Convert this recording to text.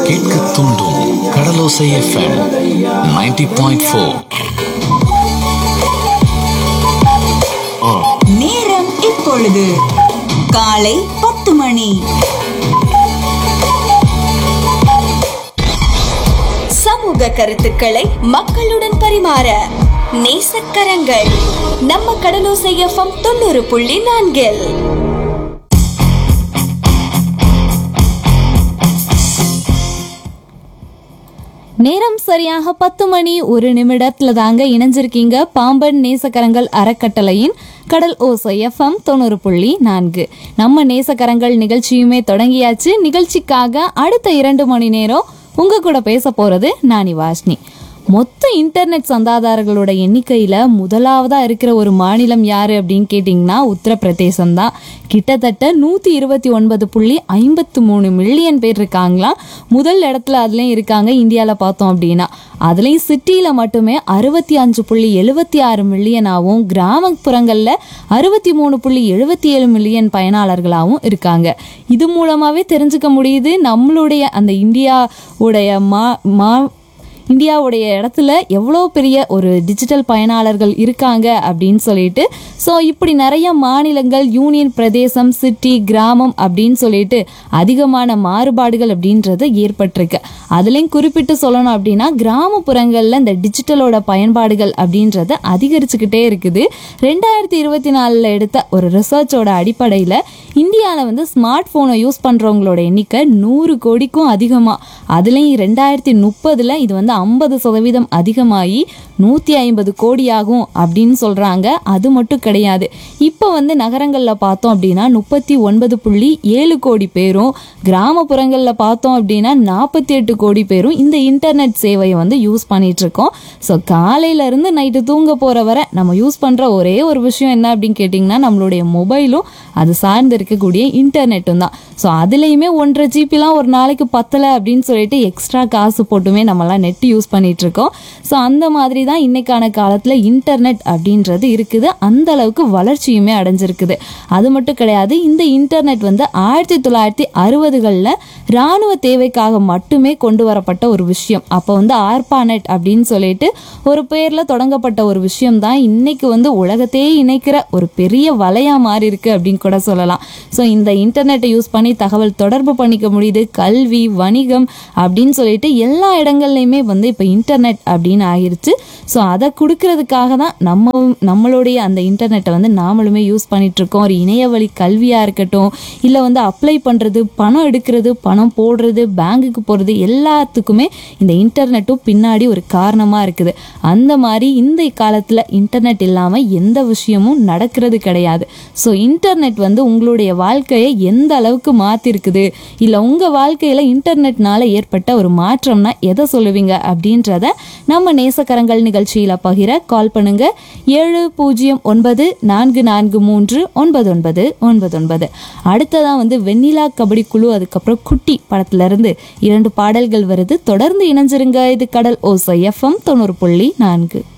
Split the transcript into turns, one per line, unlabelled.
கேட்க தூண்டும் கடலோசை FM 90.4 point four
நேரம் இப்பொழுது காலை பத்து மணி சமூக கருத்துக்களை மக்களுடன் பரிமாற நேசக்கரங்கள் நம்ம கடலோசை எஃப்எம் தொண்ணூறு புள்ளி நான்கில்
நேரம் சரியாக பத்து மணி ஒரு நிமிடத்துல தாங்க இணைஞ்சிருக்கீங்க பாம்பன் நேசக்கரங்கள் அறக்கட்டளையின் கடல் ஓசை எஃப்எம் தொண்ணூறு புள்ளி நான்கு நம்ம நேசக்கரங்கள் நிகழ்ச்சியுமே தொடங்கியாச்சு நிகழ்ச்சிக்காக அடுத்த இரண்டு மணி நேரம் உங்க கூட பேச போறது நானி வாஷ்னி மொத்த இன்டர்நெட் சந்தாதாரர்களோட எண்ணிக்கையில முதலாவதா இருக்கிற ஒரு மாநிலம் யாரு அப்படின்னு கேட்டிங்கன்னா உத்தரப்பிரதேசம் தான் கிட்டத்தட்ட நூத்தி இருபத்தி ஒன்பது புள்ளி ஐம்பத்து மூணு மில்லியன் பேர் இருக்காங்களாம் முதல் இடத்துல அதுலயும் இருக்காங்க இந்தியால பார்த்தோம் அப்படின்னா அதுலயும் சிட்டியில மட்டுமே அறுபத்தி அஞ்சு புள்ளி எழுபத்தி ஆறு மில்லியனாகவும் கிராமப்புறங்கள்ல அறுபத்தி மூணு புள்ளி எழுபத்தி ஏழு மில்லியன் பயனாளர்களாகவும் இருக்காங்க இது மூலமாவே தெரிஞ்சுக்க முடியுது நம்மளுடைய அந்த இந்தியாவுடைய மா மா இந்தியாவுடைய இடத்துல எவ்வளோ பெரிய ஒரு டிஜிட்டல் பயனாளர்கள் இருக்காங்க அப்படின்னு சொல்லிட்டு ஸோ இப்படி நிறைய மாநிலங்கள் யூனியன் பிரதேசம் சிட்டி கிராமம் அப்படின்னு சொல்லிட்டு அதிகமான மாறுபாடுகள் அப்படின்றது ஏற்பட்டிருக்கு அதுலேயும் குறிப்பிட்டு சொல்லணும் அப்படின்னா கிராமப்புறங்களில் இந்த டிஜிட்டலோட பயன்பாடுகள் அப்படின்றது அதிகரிச்சுக்கிட்டே இருக்குது ரெண்டாயிரத்தி இருபத்தி நாலில் எடுத்த ஒரு ரிசர்ச்சோட அடிப்படையில் இந்தியாவில் வந்து ஸ்மார்ட் ஃபோனை யூஸ் பண்ணுறவங்களோட எண்ணிக்கை நூறு கோடிக்கும் அதிகமாக அதுலேயும் ரெண்டாயிரத்தி முப்பதில் இது வந்து ஐம்பது சதவீதம் அதிகமாகி நூற்றி ஐம்பது கோடியாகும் அப்படின்னு சொல்கிறாங்க அது மட்டும் கிடையாது இப்போ வந்து நகரங்களில் பார்த்தோம் அப்படின்னா முப்பத்தி ஒன்பது புள்ளி ஏழு கோடி பேரும் கிராமப்புறங்களில் பார்த்தோம் அப்படின்னா நாற்பத்தி எட்டு கோடி பேரும் இந்த இன்டர்நெட் சேவையை வந்து யூஸ் பண்ணிட்டு இருக்கோம் ஸோ காலையிலேருந்து நைட்டு தூங்க போகிற வரை நம்ம யூஸ் பண்ணுற ஒரே ஒரு விஷயம் என்ன அப்படின்னு கேட்டிங்கன்னா நம்மளுடைய மொபைலும் அது சார்ந்து இருக்கக்கூடிய இன்டர்நெட்டும் தான் ஸோ அதுலேயுமே ஒன்றரை ஜிபிலாம் ஒரு நாளைக்கு பத்தலை அப்படின்னு சொல்லிட்டு எக்ஸ்ட்ரா காசு போட்டுமே நம்மலாம் நெட் யூஸ் பண்ணிட்டு இருக்கோம் ஸோ அந்த மாதிரி தான் இன்னைக்கான காலத்தில் இன்டர்நெட் அப்படின்றது இருக்குது அந்த அளவுக்கு வளர்ச்சியுமே அடைஞ்சிருக்குது அது மட்டும் கிடையாது இந்த இன்டர்நெட் வந்து ஆயிரத்தி தொள்ளாயிரத்தி அறுபதுகளில் இராணுவ தேவைக்காக மட்டுமே கொண்டு வரப்பட்ட ஒரு விஷயம் அப்போ வந்து ஆர்பானெட் அப்படின்னு சொல்லிட்டு ஒரு பேரில் தொடங்கப்பட்ட ஒரு விஷயம் தான் இன்னைக்கு வந்து உலகத்தையே இணைக்கிற ஒரு பெரிய வலையா மாறி இருக்கு அப்படின்னு கூட சொல்லலாம் ஸோ இந்த இன்டர்நெட்டை யூஸ் பண்ணி தகவல் தொடர்பு பண்ணிக்க முடியுது கல்வி வணிகம் அப்படின்னு சொல்லிட்டு எல்லா இடங்கள்லையுமே வந்து இப்போ இன்டர்நெட் அப்படின்னு ஆகிருச்சு ஸோ அதை கொடுக்கறதுக்காக தான் நம்ம நம்மளுடைய அந்த இன்டர்நெட்டை வந்து நாமளுமே யூஸ் பண்ணிட்டு இருக்கோம் ஒரு இணைய வழி கல்வியாக இருக்கட்டும் இல்லை வந்து அப்ளை பண்ணுறது பணம் எடுக்கிறது பணம் போடுறது பேங்குக்கு போகிறது எல்லாத்துக்குமே இந்த இன்டர்நெட்டும் பின்னாடி ஒரு காரணமாக இருக்குது அந்த மாதிரி இந்த காலத்தில் இன்டர்நெட் இல்லாமல் எந்த விஷயமும் நடக்கிறது கிடையாது ஸோ இன்டர்நெட் வந்து உங்களுடைய வாழ்க்கையை எந்த அளவுக்கு மாற்றிருக்குது இல்லை உங்கள் வாழ்க்கையில் இன்டர்நெட்னால ஏற்பட்ட ஒரு மாற்றம்னா எதை சொல்லுவீங்க அப்படின்றத நம்ம நேசக்கரங்கள் நிகழ்ச்சியில் பகிர கால் பண்ணுங்க ஏழு பூஜ்ஜியம் ஒன்பது நான்கு நான்கு மூன்று ஒன்பது ஒன்பது ஒன்பது ஒன்பது அடுத்ததான் வந்து வெண்ணிலா கபடி குழு அதுக்கப்புறம் குட்டி படத்துல இருந்து இரண்டு பாடல்கள் வருது தொடர்ந்து இணைஞ்சிருங்க இது கடல் ஓசை எஃப்எம் தொண்ணூறு புள்ளி நான்கு